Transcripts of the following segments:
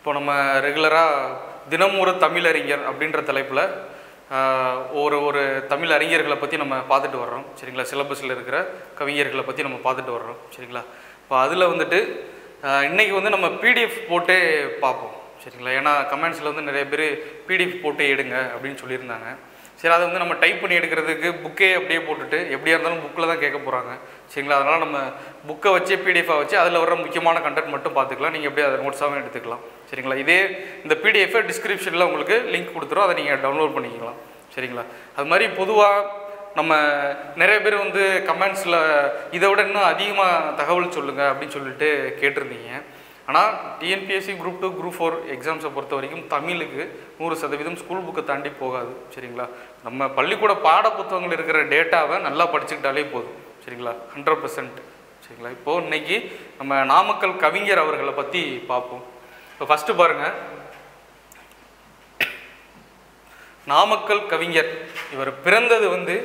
இப்போ நம்ம ரெகுலராக தினம் ஒரு தமிழறிஞர் அப்படின்ற தலைப்பில் ஒரு ஒரு தமிழ் அறிஞர்களை பற்றி நம்ம பார்த்துட்டு வர்றோம் சரிங்களா சிலபஸில் இருக்கிற கவிஞர்களை பற்றி நம்ம பார்த்துட்டு வர்றோம் சரிங்களா இப்போ அதில் வந்துட்டு ஆஹ் இன்னைக்கு வந்து நம்ம பிடிஎஃப் போட்டே பார்ப்போம் சரிங்களா ஏன்னா கமெண்ட்ஸில் வந்து நிறைய பேர் பிடிஎஃப் போட்டே எடுங்க அப்படின்னு சொல்லியிருந்தாங்க சரி அதை வந்து நம்ம டைப் பண்ணி எடுக்கிறதுக்கு புக்கே அப்படியே போட்டுட்டு எப்படியா இருந்தாலும் புக்கில் தான் கேட்க போகிறாங்க சரிங்களா அதனால் நம்ம புக்கை வச்சு பிடிஎஃபாக வச்சு அதில் வர முக்கியமான கண்டென்ட் மட்டும் பார்த்துக்கலாம் நீங்கள் அப்படியே அதை நோட்ஸாகவும் எடுத்துக்கலாம் சரிங்களா இதே இந்த பிடிஎஃபை டிஸ்கிரிப்ஷனில் உங்களுக்கு லிங்க் கொடுத்துரும் அதை நீங்கள் டவுன்லோட் பண்ணிக்கலாம் சரிங்களா அது மாதிரி பொதுவாக நம்ம நிறைய பேர் வந்து கமெண்ட்ஸில் இதை விட இன்னும் அதிகமாக தகவல் சொல்லுங்கள் அப்படின்னு சொல்லிட்டு கேட்டிருந்தீங்க ஆனால் TNPSC group two group four எக்ஸாம்ஸை பொறுத்த வரைக்கும் தமிழுக்கு நூறு சதவீதம் ஸ்கூல் புக்கை தாண்டி போகாது சரிங்களா நம்ம பள்ளிக்கூட பாட புத்தகங்கள் இருக்கிற டேட்டாவை நல்லா படிச்சுக்கிட்டாலே போதும் சரிங்களா ஹண்ட்ரட் பர்சன்ட் சரிங்களா இப்போது இன்னைக்கு நம்ம நாமக்கல் கவிஞர் அவர்களை பற்றி பார்ப்போம் இப்போ ஃபஸ்ட்டு பாருங்கள் நாமக்கல் கவிஞர் இவர் பிறந்தது வந்து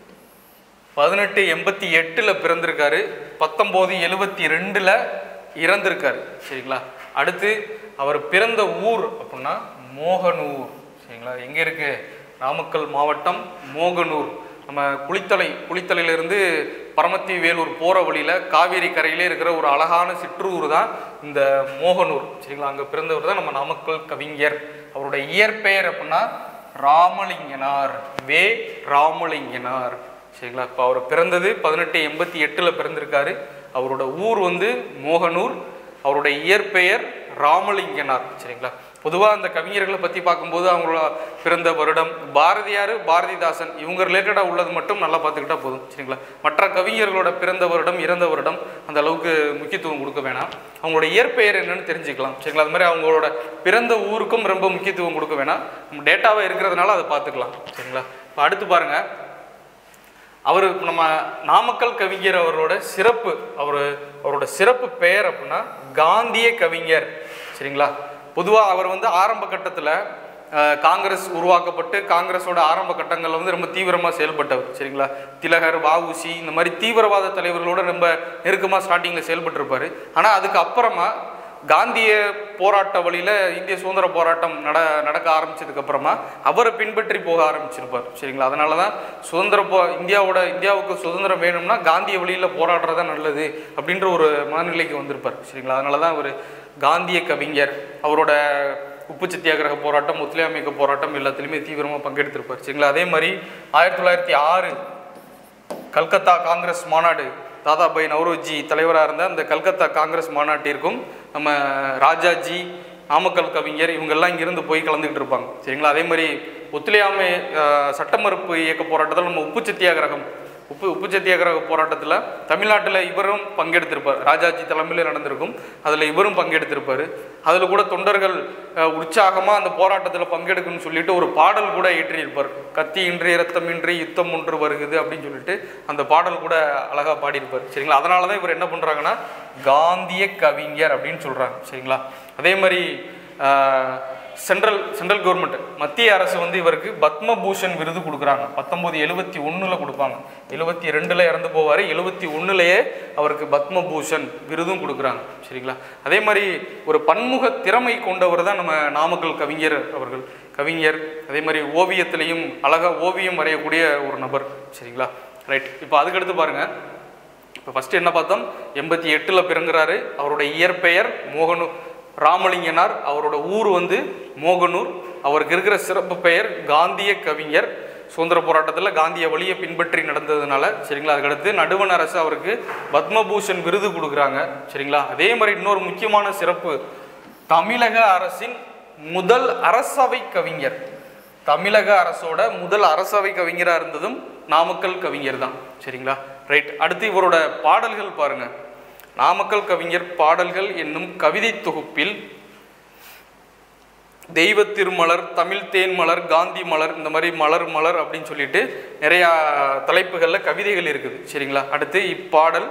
பதினெட்டு எண்பத்தி எட்டில் பிறந்திருக்காரு பத்தொம்போது எழுபத்தி ரெண்டில் இறந்திருக்காரு சரிங்களா அடுத்து அவர் பிறந்த ஊர் அப்படின்னா மோகனூர் சரிங்களா எங்கே இருக்கு நாமக்கல் மாவட்டம் மோகனூர் நம்ம குளித்தலை குளித்தலையிலிருந்து பரமத்தி வேலூர் போகிற வழியில் காவேரி கரையிலே இருக்கிற ஒரு அழகான சிற்றூர் தான் இந்த மோகனூர் சரிங்களா அங்கே பிறந்தவர் தான் நம்ம நாமக்கல் கவிஞர் அவருடைய இயற்பெயர் அப்படின்னா ராமலிங்கனார் வே ராமலிங்கனார் சரிங்களா இப்போ அவர் பிறந்தது பதினெட்டு எண்பத்தி எட்டில் பிறந்திருக்காரு அவரோட ஊர் வந்து மோகனூர் அவருடைய இயற்பெயர் ராமலிங்கனார் சரிங்களா பொதுவாக அந்த கவிஞர்களை பற்றி பார்க்கும்போது அவங்களோட பிறந்த வருடம் பாரதியார் பாரதிதாசன் இவங்க ரிலேட்டடாக உள்ளது மட்டும் நல்லா பார்த்துக்கிட்டா போதும் சரிங்களா மற்ற கவிஞர்களோட பிறந்த வருடம் இறந்த வருடம் அந்த அளவுக்கு முக்கியத்துவம் கொடுக்க வேணாம் அவங்களோட இயற்பெயர் என்னன்னு தெரிஞ்சுக்கலாம் சரிங்களா அது மாதிரி அவங்களோட பிறந்த ஊருக்கும் ரொம்ப முக்கியத்துவம் கொடுக்க வேணாம் நம்ம டேட்டாவாக இருக்கிறதுனால அதை பார்த்துக்கலாம் சரிங்களா இப்போ அடுத்து பாருங்கள் அவர் நம்ம நாமக்கல் கவிஞர் அவரோட சிறப்பு அவர் அவரோட சிறப்பு பெயர் அப்படின்னா காந்திய கவிஞர் சரிங்களா பொதுவாக அவர் வந்து ஆரம்ப கட்டத்தில் காங்கிரஸ் உருவாக்கப்பட்டு காங்கிரஸோட ஆரம்ப கட்டங்களில் வந்து ரொம்ப தீவிரமாக செயல்பட்டவர் சரிங்களா திலகர் வஉசி இந்த மாதிரி தீவிரவாத தலைவர்களோட ரொம்ப நெருக்கமாக ஸ்டார்டிங்கில் செயல்பட்டிருப்பார் ஆனால் அதுக்கு அப்புறமா காந்திய போராட்ட வழியில் இந்திய சுதந்திர போராட்டம் நட நடக்க ஆரம்பிச்சதுக்கு அப்புறமா அவரை பின்பற்றி போக ஆரம்பிச்சிருப்பார் சரிங்களா அதனால தான் சுதந்திர போ இந்தியாவோட இந்தியாவுக்கு சுதந்திரம் வேணும்னா காந்திய வழியில் போராடுறது தான் நல்லது அப்படின்ற ஒரு மனநிலைக்கு வந்திருப்பார் சரிங்களா அதனால தான் அவர் காந்திய கவிஞர் அவரோட உப்பு சத்தியாகிரக போராட்டம் ஒத்துழையாமை இயக்க போராட்டம் எல்லாத்துலேயுமே தீவிரமாக பங்கெடுத்திருப்பார் சரிங்களா அதே மாதிரி ஆயிரத்தி தொள்ளாயிரத்தி ஆறு கல்கத்தா காங்கிரஸ் மாநாடு தாதாபாய் நவ்ரோஜி தலைவராக இருந்த அந்த கல்கத்தா காங்கிரஸ் மாநாட்டிற்கும் நம்ம ராஜாஜி நாமக்கல் கவிஞர் இவங்கெல்லாம் இங்கிருந்து போய் கலந்துக்கிட்டு இருப்பாங்க சரிங்களா அதே மாதிரி ஒத்துழையாமை அஹ், சட்ட மறுப்பு இயக்க போராட்டத்தில் நம்ம உப்பு சத்தியாகிரகம் உப்பு உப்பு சத்தியாகிரக போராட்டத்தில் தமிழ்நாட்டில் இவரும் பங்கெடுத்திருப்பார் ராஜாஜி தலைமையில் நடந்திருக்கும் அதில் இவரும் பங்கெடுத்திருப்பார் அதில் கூட தொண்டர்கள் உற்சாகமாக அந்த போராட்டத்தில் பங்கெடுக்கணும்னு சொல்லிட்டு ஒரு பாடல் கூட இயற்றியிருப்பார் கத்தி இன்றி ரத்தமின்றி யுத்தம் ஒன்று வருகுது அப்படின்னு சொல்லிட்டு அந்த பாடல் கூட அழகாக பாடியிருப்பார் சரிங்களா அதனால தான் இவர் என்ன பண்ணுறாங்கன்னா காந்திய கவிஞர் அப்படின்னு சொல்கிறாங்க சரிங்களா அதே மாதிரி சென்ட்ரல் சென்ட்ரல் கவர்மெண்ட் மத்திய அரசு வந்து இவருக்கு பத்மபூஷன் விருது கொடுக்குறாங்க பத்தொம்போது எழுபத்தி ஒன்றில் கொடுப்பாங்க எழுபத்தி ரெண்டில் இறந்து போவார் எழுபத்தி ஒன்றுலையே அவருக்கு பத்மபூஷன் விருதும் கொடுக்குறாங்க சரிங்களா அதே மாதிரி ஒரு பன்முக திறமை கொண்டவர் தான் நம்ம நாமக்கல் கவிஞர் அவர்கள் கவிஞர் அதே மாதிரி ஓவியத்திலையும் அழகாக ஓவியம் வரையக்கூடிய ஒரு நபர் சரிங்களா ரைட் இப்போ அதுக்கடுத்து பாருங்கள் இப்போ ஃபஸ்ட்டு என்ன பார்த்தோம் எண்பத்தி எட்டில் பிறங்குறாரு அவருடைய இயற்பெயர் மோகனு ராமலிங்கனார் அவரோட ஊர் வந்து மோகனூர் அவருக்கு இருக்கிற சிறப்பு பெயர் காந்திய கவிஞர் சுதந்திர போராட்டத்தில் காந்திய வழியை பின்பற்றி நடந்ததுனால சரிங்களா அதுக்கடுத்து நடுவண் அரசு அவருக்கு பத்மபூஷன் விருது கொடுக்குறாங்க சரிங்களா அதே மாதிரி இன்னொரு முக்கியமான சிறப்பு தமிழக அரசின் முதல் அரசவை கவிஞர் தமிழக அரசோட முதல் அரசவை கவிஞராக இருந்ததும் நாமக்கல் கவிஞர் தான் சரிங்களா ரைட் அடுத்து இவரோட பாடல்கள் பாருங்க நாமக்கல் கவிஞர் பாடல்கள் என்னும் கவிதை தொகுப்பில் தெய்வ திருமலர் தமிழ் தேன் மலர் காந்தி மலர் இந்த மாதிரி மலர் மலர் அப்படின்னு சொல்லிட்டு நிறையா தலைப்புகளில் கவிதைகள் இருக்குது சரிங்களா அடுத்து இப்பாடல்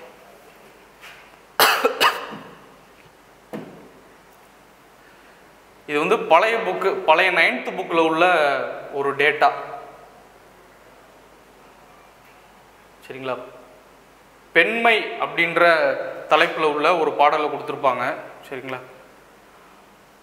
இது வந்து பழைய புக்கு பழைய நைன்த் புக்கில் உள்ள ஒரு டேட்டா சரிங்களா பெண்மை அப்படின்ற தலைப்பில் உள்ள ஒரு பாடலை கொடுத்துருப்பாங்க சரிங்களா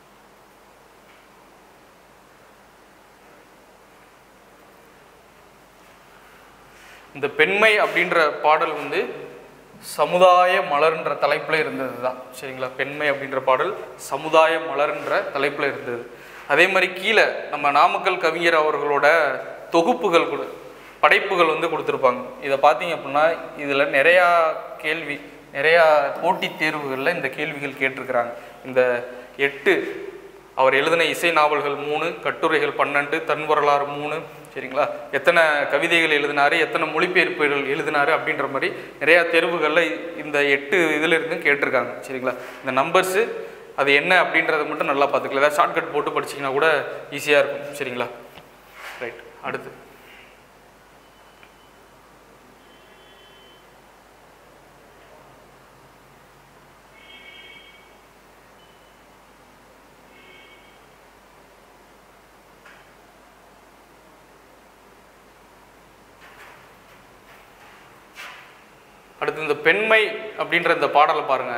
இந்த பெண்மை அப்படின்ற பாடல் வந்து சமுதாய மலர்ன்ற தலைப்பில் இருந்தது தான் சரிங்களா பெண்மை அப்படின்ற பாடல் சமுதாய மலர்ன்ற தலைப்பில் இருந்தது அதே மாதிரி கீழே நம்ம நாமக்கல் கவிஞர் அவர்களோட தொகுப்புகள் கொடு படைப்புகள் வந்து கொடுத்துருப்பாங்க இதை பார்த்தீங்க அப்படின்னா இதில் நிறையா கேள்வி நிறையா போட்டித் தேர்வுகளில் இந்த கேள்விகள் கேட்டிருக்கிறாங்க இந்த எட்டு அவர் எழுதின இசை நாவல்கள் மூணு கட்டுரைகள் பன்னெண்டு தன் வரலாறு மூணு சரிங்களா எத்தனை கவிதைகள் எழுதினாரு எத்தனை மொழிபெயர்ப்புகள் எழுதினாரு அப்படின்ற மாதிரி நிறையா தேர்வுகளில் இந்த எட்டு இதில் இருந்தும் கேட்டிருக்காங்க சரிங்களா இந்த நம்பர்ஸு அது என்ன அப்படின்றத மட்டும் நல்லா பார்த்துக்கலாம் ஏதாவது ஷார்ட்கட் போட்டு படிச்சிங்கன்னா கூட ஈஸியாக இருக்கும் சரிங்களா ரைட் அடுத்து அடுத்து இந்த பெண்மை அப்படின்ற இந்த பாடலை பாருங்க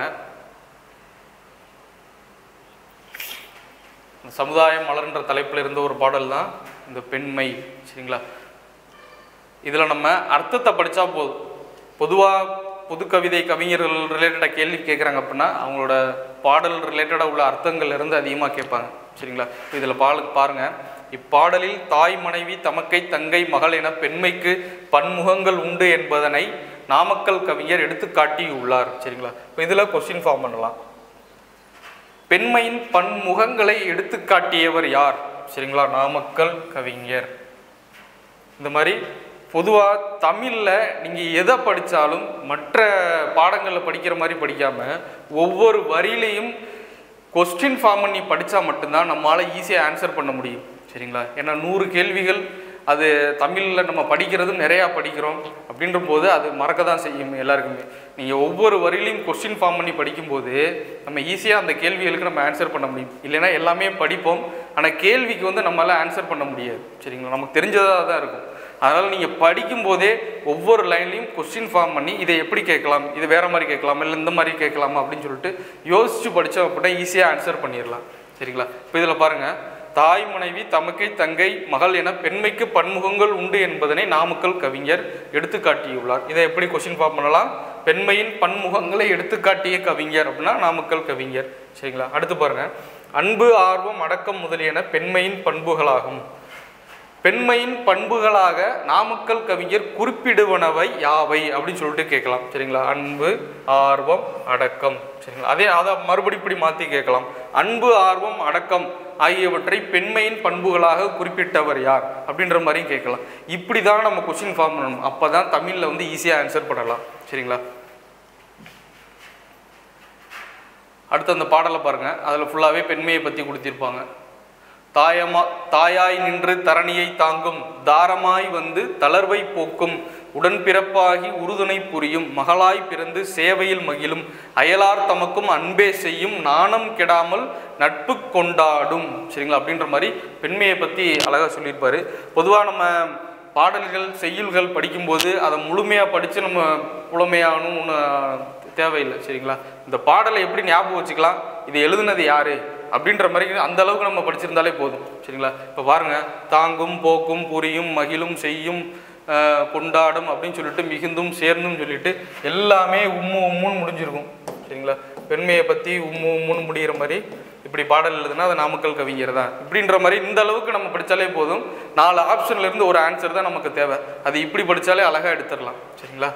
இந்த சமுதாயம் மலர்ன்ற தலைப்பில் இருந்த ஒரு பாடல் தான் இந்த பெண்மை சரிங்களா இதில் நம்ம அர்த்தத்தை படித்தா போதும் பொதுவாக புது கவிதை கவிஞர்கள் ரிலேட்டடாக கேள்வி கேட்குறாங்க அப்படின்னா அவங்களோட பாடல் ரிலேட்டடாக உள்ள அர்த்தங்கள்ல இருந்து அதிகமாக கேட்பாங்க சரிங்களா இதில் பாடு பாருங்க இப்பாடலில் தாய் மனைவி தமக்கை தங்கை மகள் என பெண்மைக்கு பன்முகங்கள் உண்டு என்பதனை நாமக்கல் கவிஞர் எடுத்து காட்டியுள்ளார் சரிங்களா இப்போ இதில் கொஸ்டின் ஃபார்ம் பண்ணலாம் பெண்மையின் பன்முகங்களை எடுத்து காட்டியவர் யார் சரிங்களா நாமக்கல் கவிஞர் இந்த மாதிரி பொதுவாக தமிழில் நீங்கள் எதை படித்தாலும் மற்ற பாடங்களில் படிக்கிற மாதிரி படிக்காமல் ஒவ்வொரு வரியிலையும் கொஸ்டின் ஃபார்ம் பண்ணி படித்தா மட்டும்தான் நம்மளால் ஈஸியாக ஆன்சர் பண்ண முடியும் சரிங்களா ஏன்னா நூறு கேள்விகள் அது தமிழில் நம்ம படிக்கிறதும் நிறையா படிக்கிறோம் அப்படின்ற போது அது மறக்க தான் செய்யும் எல்லாருக்குமே நீங்கள் ஒவ்வொரு வரியிலையும் கொஸ்டின் ஃபார்ம் பண்ணி படிக்கும்போது நம்ம ஈஸியாக அந்த கேள்விகளுக்கு நம்ம ஆன்சர் பண்ண முடியும் இல்லைன்னா எல்லாமே படிப்போம் ஆனால் கேள்விக்கு வந்து நம்மளால் ஆன்சர் பண்ண முடியாது சரிங்களா நமக்கு தெரிஞ்சதாக தான் இருக்கும் அதனால் நீங்கள் படிக்கும்போதே ஒவ்வொரு லைன்லையும் கொஸ்டின் ஃபார்ம் பண்ணி இதை எப்படி கேட்கலாம் இது வேற மாதிரி கேட்கலாம் இல்லை இந்த மாதிரி கேட்கலாமா அப்படின்னு சொல்லிட்டு யோசிச்சு படித்தோம் அப்படின்னா ஈஸியாக ஆன்சர் பண்ணிடலாம் சரிங்களா இப்போ இதில் பாருங்கள் தாய் மனைவி தமக்கை தங்கை மகள் என பெண்மைக்கு பன்முகங்கள் உண்டு என்பதனை நாமக்கல் கவிஞர் எடுத்து காட்டியுள்ளார் இதை எப்படி கொஸ்டின் ஃபார்ம் பண்ணலாம் பெண்மையின் பன்முகங்களை எடுத்து காட்டிய கவிஞர் அப்படின்னா நாமக்கல் கவிஞர் சரிங்களா அடுத்து பாருங்க அன்பு ஆர்வம் அடக்கம் முதலியன பெண்மையின் பண்புகளாகும் பெண்மையின் பண்புகளாக நாமக்கல் கவிஞர் குறிப்பிடுவனவை யாவை அப்படின்னு சொல்லிட்டு கேட்கலாம் சரிங்களா அன்பு ஆர்வம் அடக்கம் சரிங்களா அதே அதை மறுபடி இப்படி மாற்றி கேட்கலாம் அன்பு ஆர்வம் அடக்கம் ஆகியவற்றை பெண்மையின் பண்புகளாக குறிப்பிட்டவர் யார் அப்படின்ற மாதிரியும் கேட்கலாம் இப்படி தான் நம்ம கொஸ்டின் ஃபார்ம் பண்ணணும் அப்போ தான் தமிழில் வந்து ஈஸியாக ஆன்சர் பண்ணலாம் சரிங்களா அடுத்து அந்த பாடலை பாருங்கள் அதில் ஃபுல்லாகவே பெண்மையை பற்றி கொடுத்திருப்பாங்க தாயமா தாயாய் நின்று தரணியை தாங்கும் தாரமாய் வந்து தளர்வை போக்கும் உடன்பிறப்பாகி உறுதுணை புரியும் மகளாய் பிறந்து சேவையில் மகிழும் அயலார் தமக்கும் அன்பே செய்யும் நாணம் கெடாமல் நட்பு கொண்டாடும் சரிங்களா அப்படின்ற மாதிரி பெண்மையை பற்றி அழகாக சொல்லியிருப்பாரு பொதுவாக நம்ம பாடல்கள் செய்யுள்கள் படிக்கும்போது அதை முழுமையாக படித்து நம்ம புலமையாகணும்னு தேவையில்லை சரிங்களா இந்த பாடலை எப்படி ஞாபகம் வச்சுக்கலாம் இது எழுதுனது யாரு அப்படின்ற மாதிரி அந்த அளவுக்கு நம்ம படிச்சிருந்தாலே போதும் சரிங்களா இப்போ பாருங்க தாங்கும் போக்கும் புரியும் மகிழும் செய்யும் ஆஹ், கொண்டாடும் அப்படின்னு சொல்லிட்டு மிகுந்தும் சேர்ந்தும் சொல்லிட்டு எல்லாமே உம்மு உம்முன்னு முடிஞ்சிருக்கும் சரிங்களா பெண்மையை பற்றி உம்மு உம்முன்னு முடிகிற மாதிரி இப்படி பாடல் எழுதுனா அது நாமக்கல் கவிஞர் தான் இப்படின்ற மாதிரி இந்த அளவுக்கு நம்ம படித்தாலே போதும் நாலு ஆப்ஷன்ல இருந்து ஒரு ஆன்சர் தான் நமக்கு தேவை அது இப்படி படித்தாலே அழகாக எடுத்துடலாம் சரிங்களா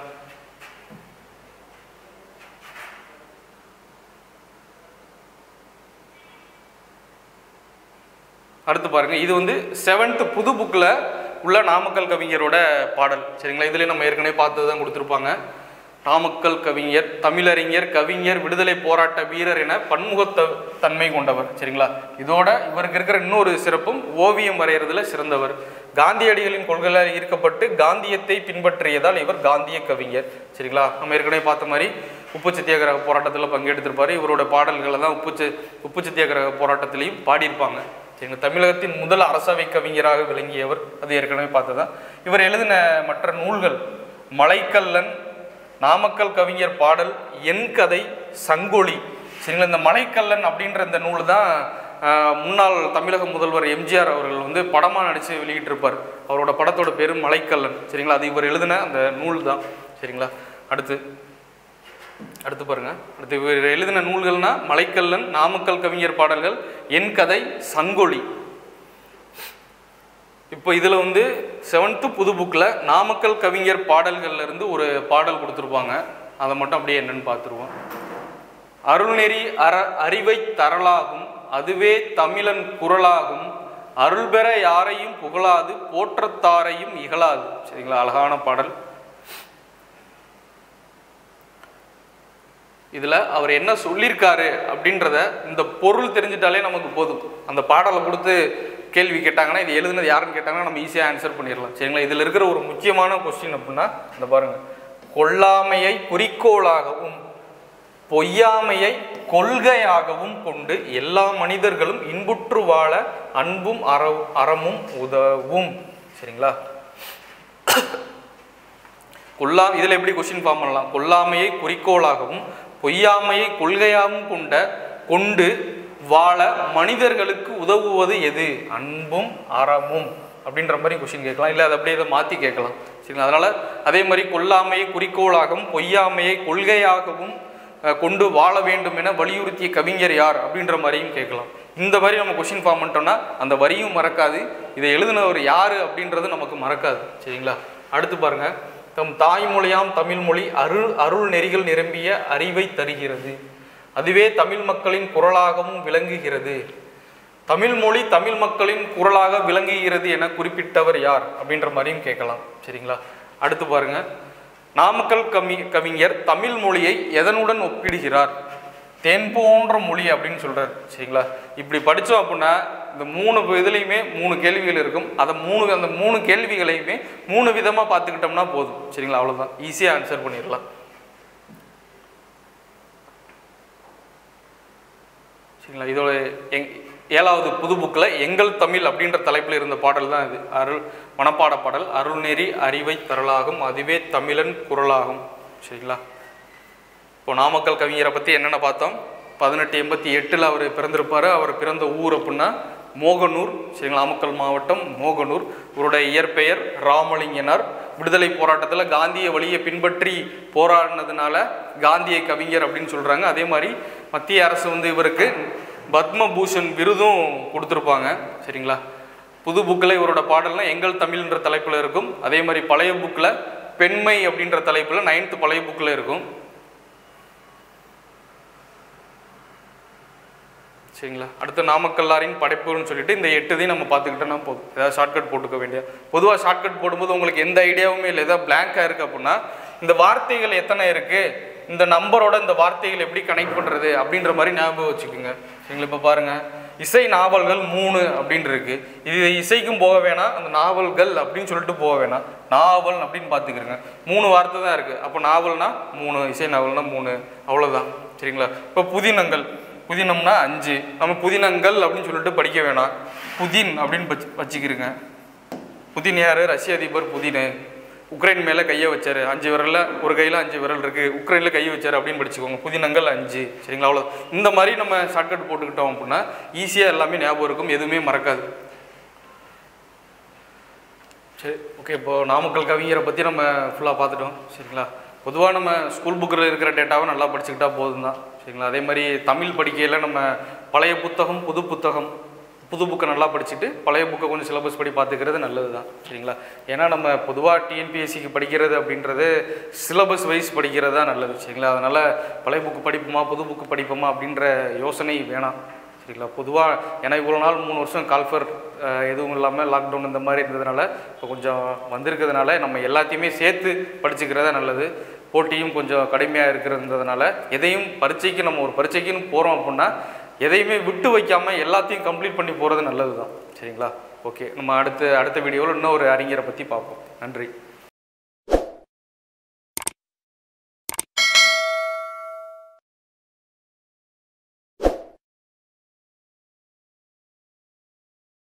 அடுத்து பாருங்க இது வந்து செவன்த் புது புக்கில் உள்ள நாமக்கல் கவிஞரோட பாடல் சரிங்களா இதுலேயே நம்ம ஏற்கனவே பார்த்து தான் கொடுத்துருப்பாங்க நாமக்கல் கவிஞர் தமிழறிஞர் கவிஞர் விடுதலை போராட்ட வீரர் என பன்முகத்த தன்மை கொண்டவர் சரிங்களா இதோட இவருக்கு இருக்கிற இன்னொரு சிறப்பும் ஓவியம் வரைகிறதுல சிறந்தவர் காந்தியடிகளின் கொள்கையால் ஈர்க்கப்பட்டு காந்தியத்தை பின்பற்றியதால் இவர் காந்திய கவிஞர் சரிங்களா நம்ம ஏற்கனவே பார்த்த மாதிரி உப்பு சத்தியாகிரக போராட்டத்தில் பங்கெடுத்திருப்பாரு இவரோட பாடல்களை தான் உப்பு ச- உப்பு சத்தியாகிரக போராட்டத்திலையும் பாடியிருப்பாங்க சரிங்க தமிழகத்தின் முதல் அரசவை கவிஞராக விளங்கியவர் அது ஏற்கனவே பார்த்ததான் இவர் எழுதின மற்ற நூல்கள் மலைக்கல்லன் நாமக்கல் கவிஞர் பாடல் என் கதை சங்கொலி சரிங்களா இந்த மலைக்கல்லன் அப்படின்ற இந்த நூல் தான் ஆஹ், முன்னாள் தமிழக முதல்வர் எம்ஜிஆர் அவர்கள் வந்து படமாக நடித்து வெளியிட்டிருப்பார் அவரோட படத்தோட பேர் மலைக்கல்லன் சரிங்களா அது இவர் எழுதின அந்த நூல் தான் சரிங்களா அடுத்து அடுத்து பாருங்க அடுத்து இவர் எழுதின நூல்கள்னா மலைக்கல்லன் நாமக்கல் கவிஞர் பாடல்கள் என் கதை சங்கொலி இப்போ இதில் வந்து செவன்த்து புது புக்கில் நாமக்கல் கவிஞர் பாடல்கள்ல இருந்து ஒரு பாடல் கொடுத்துருப்பாங்க அதை மட்டும் அப்படியே என்னன்னு பார்த்துருவோம் அருள்நெறி அற அறிவை தரலாகும் அதுவே தமிழன் குரலாகும் அருள் பெற யாரையும் புகழாது போற்றத்தாரையும் இகழாது சரிங்களா அழகான பாடல் இதில் அவர் என்ன சொல்லியிருக்காரு அப்படின்றத இந்த பொருள் தெரிஞ்சிட்டாலே நமக்கு போதும் அந்த பாடலை கொடுத்து கேள்வி கேட்டாங்கன்னா இது எழுதுனது யாருன்னு கேட்டாங்கன்னா நம்ம ஈஸியாக ஆன்சர் பண்ணிடலாம் சரிங்களா இதில் இருக்கிற ஒரு முக்கியமான கொஸ்டின் அப்படின்னா இந்த பாருங்க கொல்லாமையை குறிக்கோளாகவும் பொய்யாமையை கொள்கையாகவும் கொண்டு எல்லா மனிதர்களும் இன்புற்று வாழ அன்பும் அற அறமும் உதவும் சரிங்களா கொல்லா இதில் எப்படி கொஸ்டின் ஃபார்ம் பண்ணலாம் கொல்லாமையை குறிக்கோளாகவும் பொய்யாமையை கொள்கையாகவும் கொண்ட கொண்டு வாழ மனிதர்களுக்கு உதவுவது எது அன்பும் அறமும் அப்படின்ற மாதிரி கொஸ்டின் கேட்கலாம் இல்லை அதை அப்படியே இதை மாற்றி கேட்கலாம் சரிங்களா அதனால் அதே மாதிரி கொல்லாமையை குறிக்கோளாகவும் பொய்யாமையை கொள்கையாகவும் அஹ், கொண்டு வாழ வேண்டும் என வலியுறுத்திய கவிஞர் யார் அப்படின்ற மாதிரியும் கேட்கலாம் இந்த மாதிரி நம்ம கொஸ்டின் ஃபார்ம் பண்ணிட்டோம்னா அந்த வரியும் மறக்காது இதை எழுதினவர் யார் அப்படின்றது நமக்கு மறக்காது சரிங்களா அடுத்து பாருங்க தம் தாய்மொழியாம் தமிழ்மொழி அருள் அருள் நெறிகள் நிரம்பிய அறிவை தருகிறது அதுவே தமிழ் மக்களின் குரலாகவும் விளங்குகிறது தமிழ் மொழி தமிழ் மக்களின் குரலாக விளங்குகிறது என குறிப்பிட்டவர் யார் அப்படின்ற மாதிரியும் கேட்கலாம் சரிங்களா அடுத்து பாருங்க நாமக்கல் கவி கவிஞர் தமிழ் மொழியை எதனுடன் ஒப்பிடுகிறார் தேன் போன்ற மொழி அப்படின்னு சொல்றாரு சரிங்களா இப்படி படித்தோம் அப்படின்னா இந்த மூணு இதுலேயுமே மூணு கேள்விகள் இருக்கும் அதை மூணு அந்த மூணு கேள்விகளையுமே மூணு விதமாக பார்த்துக்கிட்டோம்னா போதும் சரிங்களா அவ்வளோதான் ஈஸியாக ஆன்சர் பண்ணிடலாம் சரிங்களா இதோட எங் ஏழாவது புது புக்கில் எங்கள் தமிழ் அப்படின்ற தலைப்பில் இருந்த பாடல் தான் இது அருள் மனப்பாட பாடல் அருள்நெறி அறிவை தரலாகும் அதுவே தமிழன் குரலாகும் சரிங்களா இப்போ நாமக்கல் கவிஞரை பற்றி என்னென்ன பார்த்தோம் பதினெட்டு எண்பத்தி எட்டில் அவர் பிறந்திருப்பார் அவர் பிறந்த ஊர் அப்படின்னா மோகனூர் சரிங்களா நாமக்கல் மாவட்டம் மோகனூர் இவருடைய இயற்பெயர் ராமலிங்கனார் விடுதலை போராட்டத்தில் காந்திய வழியை பின்பற்றி போராடினதுனால காந்திய கவிஞர் அப்படின்னு சொல்கிறாங்க அதே மாதிரி மத்திய அரசு வந்து இவருக்கு பத்மபூஷன் விருதும் கொடுத்துருப்பாங்க சரிங்களா புது புக்கில் இவரோட பாடல்லாம் எங்கள் தமிழ்ன்ற தலைப்பில் இருக்கும் அதே மாதிரி பழைய புக்கில் பெண்மை அப்படின்ற தலைப்பில் நைன்த்து பழைய புக்கில் இருக்கும் சரிங்களா அடுத்து நாமக்கல்லாரின் படைப்புன்னு சொல்லிட்டு இந்த எட்டுதையும் நம்ம பார்த்துக்கிட்டோம்னா போதும் ஏதாவது ஷார்ட்கட் போட்டுக்க வேண்டிய பொதுவாக ஷார்ட்கட் போடும்போது உங்களுக்கு எந்த ஐடியாவுமே இல்லை ஏதாவது பிளாங்காக இருக்குது அப்படின்னா இந்த வார்த்தைகள் எத்தனை இருக்குது இந்த நம்பரோட இந்த வார்த்தைகள் எப்படி கனெக்ட் பண்ணுறது அப்படின்ற மாதிரி ஞாபகம் வச்சுக்கோங்க சரிங்களா இப்போ பாருங்கள் இசை நாவல்கள் மூணு அப்படின்னு இருக்கு இது இசைக்கும் போக வேணாம் அந்த நாவல்கள் அப்படின்னு சொல்லிட்டு போக வேணாம் நாவல் அப்படின்னு பார்த்துக்கிறங்க மூணு வார்த்தை தான் இருக்குது அப்போ நாவல்னா மூணு இசை நாவல்னா மூணு அவ்வளோதான் சரிங்களா இப்போ புதினங்கள் புதினம்னா அஞ்சு நம்ம புதினங்கள் அப்படின்னு சொல்லிட்டு படிக்க வேணாம் புதின் அப்படின்னு வச்சு வச்சுக்கிறங்க புதின் யார் ரஷ்ய அதிபர் புதின் உக்ரைன் மேலே கையை வச்சாரு அஞ்சு விரலில் ஒரு கையில் அஞ்சு விரல் இருக்குது உக்ரைனில் கையை வச்சாரு அப்படின்னு படிச்சுக்கோங்க புதினங்கள் அஞ்சு சரிங்களா அவ்வளோ இந்த மாதிரி நம்ம ஷார்ட்கட் போட்டுக்கிட்டோம் அப்படின்னா ஈஸியாக எல்லாமே ஞாபகம் இருக்கும் எதுவுமே மறக்காது சரி ஓகே இப்போ நாமக்கல் கவிஞரை பற்றி நம்ம ஃபுல்லாக பார்த்துட்டோம் சரிங்களா பொதுவாக நம்ம ஸ்கூல் புக்கில் இருக்கிற டேட்டாவை நல்லா படிச்சுக்கிட்டா போதும் தான் சரிங்களா அதே மாதிரி தமிழ் படிக்கையில் நம்ம பழைய புத்தகம் புது புத்தகம் புது புக்கை நல்லா படிச்சுட்டு பழைய புக்கை கொஞ்சம் சிலபஸ் படி பார்த்துக்கிறது நல்லது தான் சரிங்களா ஏன்னா நம்ம பொதுவாக டிஎன்பிஎஸ்சிக்கு படிக்கிறது அப்படின்றது சிலபஸ் வைஸ் படிக்கிறது தான் நல்லது சரிங்களா அதனால் பழைய புக்கு படிப்போமா புது புக்கு படிப்போமா அப்படின்ற யோசனை வேணாம் சரிங்களா பொதுவாக ஏன்னா இவ்வளோ நாள் மூணு வருஷம் கால்ஃபர் எதுவும் இல்லாமல் லாக்டவுன் இந்த மாதிரி இருந்ததுனால இப்போ கொஞ்சம் வந்திருக்கிறதுனால நம்ம எல்லாத்தையுமே சேர்த்து படிச்சுக்கிறதா நல்லது போட்டியும் கொஞ்சம் கடுமையாக இருக்கிறதுனால எதையும் பரீட்சைக்கு நம்ம ஒரு பரீட்சைக்குன்னு போகிறோம் அப்படின்னா எதையுமே விட்டு வைக்காமல் எல்லாத்தையும் கம்ப்ளீட் பண்ணி போகிறது நல்லது தான் சரிங்களா ஓகே நம்ம அடுத்த அடுத்த வீடியோவில் இன்னும் ஒரு அறிஞரை பற்றி பார்ப்போம் நன்றி